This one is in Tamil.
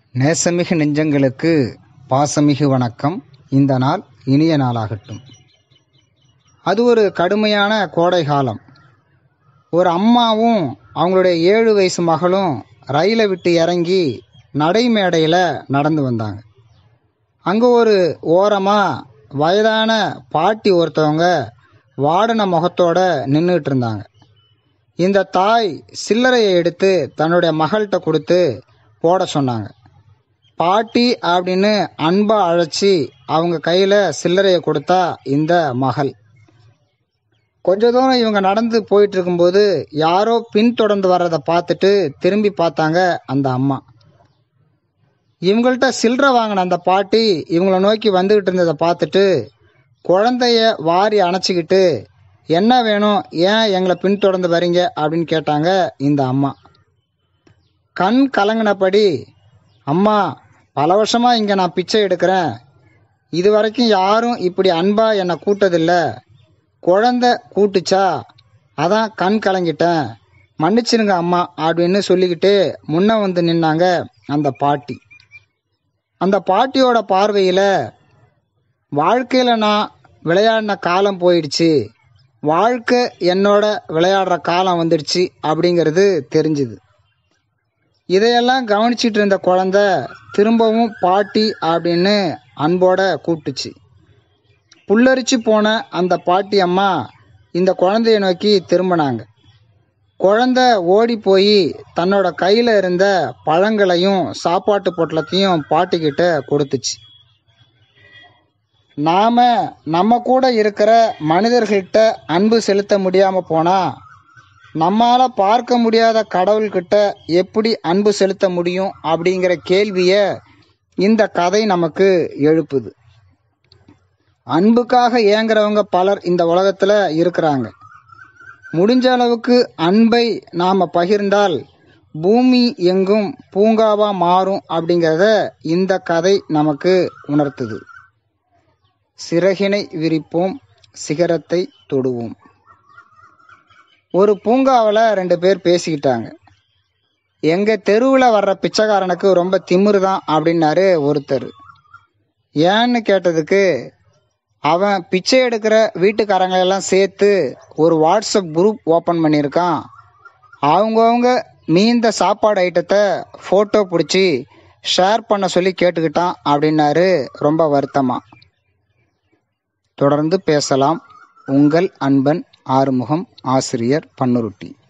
நேசமிகு நெஞ்சங்களுக்கு பாசமிகு வணக்கம் இந்த நாள் இனிய நாளாகட்டும் அது ஒரு கடுமையான கோடை காலம் ஒரு அம்மாவும் அவங்களுடைய ஏழு வயசு மகளும் ரயிலை விட்டு இறங்கி நடைமேடையில் நடந்து வந்தாங்க அங்கே ஒரு ஓரமாக வயதான பாட்டி ஒருத்தவங்க வாடின முகத்தோட நின்றுட்டு இருந்தாங்க இந்த தாய் சில்லறையை எடுத்து தன்னுடைய மகள்கிட்ட கொடுத்து போட சொன்னாங்க பாட்டி அப்படின்னு அன்பா அழைச்சி அவங்க கையில் சில்லறையை கொடுத்தா இந்த மகள் கொஞ்ச தூரம் இவங்க நடந்து போயிட்டு இருக்கும்போது யாரோ பின்தொடர்ந்து வர்றதை பார்த்துட்டு திரும்பி பார்த்தாங்க அந்த அம்மா இவங்கள்ட்ட சில்லறை வாங்கின அந்த பாட்டி இவங்களை நோக்கி வந்துகிட்டு இருந்ததை பார்த்துட்டு குழந்தைய வாரி அணைச்சிக்கிட்டு என்ன வேணும் ஏன் எங்களை பின்தொடர்ந்து வரீங்க அப்படின்னு கேட்டாங்க இந்த அம்மா கண் கலங்கினபடி அம்மா பல வருஷமாக இங்கே நான் பிச்சை எடுக்கிறேன் இது வரைக்கும் யாரும் இப்படி அன்பாக என்னை கூட்டதில்ல குழந்தை கூட்டுச்சா அதான் கண் கலங்கிட்டேன் மன்னிச்சிருங்க அம்மா அப்படின்னு சொல்லிக்கிட்டு முன்ன வந்து நின்னாங்க அந்த பாட்டி அந்த பாட்டியோட பார்வையில் வாழ்க்கையில் நான் விளையாடின காலம் போயிடுச்சு வாழ்க்கை என்னோட விளையாடுற காலம் வந்துடுச்சு அப்படிங்கிறது தெரிஞ்சுது இதையெல்லாம் கவனிச்சிட்டு இருந்த குழந்த திரும்பவும் பாட்டி அப்படின்னு அன்போட கூப்பிட்டுச்சு புல்லரிச்சு போன அந்த பாட்டி அம்மா இந்த குழந்தைய நோக்கி திரும்பினாங்க குழந்த ஓடி போய் தன்னோட கையில் இருந்த பழங்களையும் சாப்பாட்டு பொட்டலத்தையும் பாட்டிக்கிட்ட கொடுத்துச்சு நாம நம்ம கூட இருக்கிற மனிதர்கள்கிட்ட அன்பு செலுத்த முடியாம போனா நம்மால பார்க்க முடியாத கடவுள்கிட்ட எப்படி அன்பு செலுத்த முடியும் அப்படிங்கிற கேள்விய இந்த கதை நமக்கு எழுப்புது அன்புக்காக ஏங்குறவங்க பலர் இந்த உலகத்துல இருக்கிறாங்க முடிஞ்ச அளவுக்கு அன்பை நாம பகிர்ந்தால் பூமி எங்கும் பூங்காவா மாறும் அப்படிங்கிறத இந்த கதை நமக்கு உணர்த்துது சிறகினை விரிப்போம் சிகரத்தை தொடுவோம் ஒரு பூங்காவில் ரெண்டு பேர் பேசிக்கிட்டாங்க எங்கள் தெருவில் வர்ற பிச்சைக்காரனுக்கு ரொம்ப திமிரு தான் அப்படின்னாரு ஒருத்தர் ஏன்னு கேட்டதுக்கு அவன் பிச்சை எடுக்கிற வீட்டுக்காரங்களெல்லாம் சேர்த்து ஒரு வாட்ஸ்அப் குரூப் ஓப்பன் பண்ணியிருக்கான் அவங்கவுங்க மீந்த சாப்பாடு ஐட்டத்தை ஃபோட்டோ பிடிச்சி ஷேர் பண்ண சொல்லி கேட்டுக்கிட்டான் அப்படின்னாரு ரொம்ப வருத்தமாக தொடர்ந்து பேசலாம் உங்கள் அன்பன் ஆறுமுகம் ஆசிரியர் பன்னுருட்டி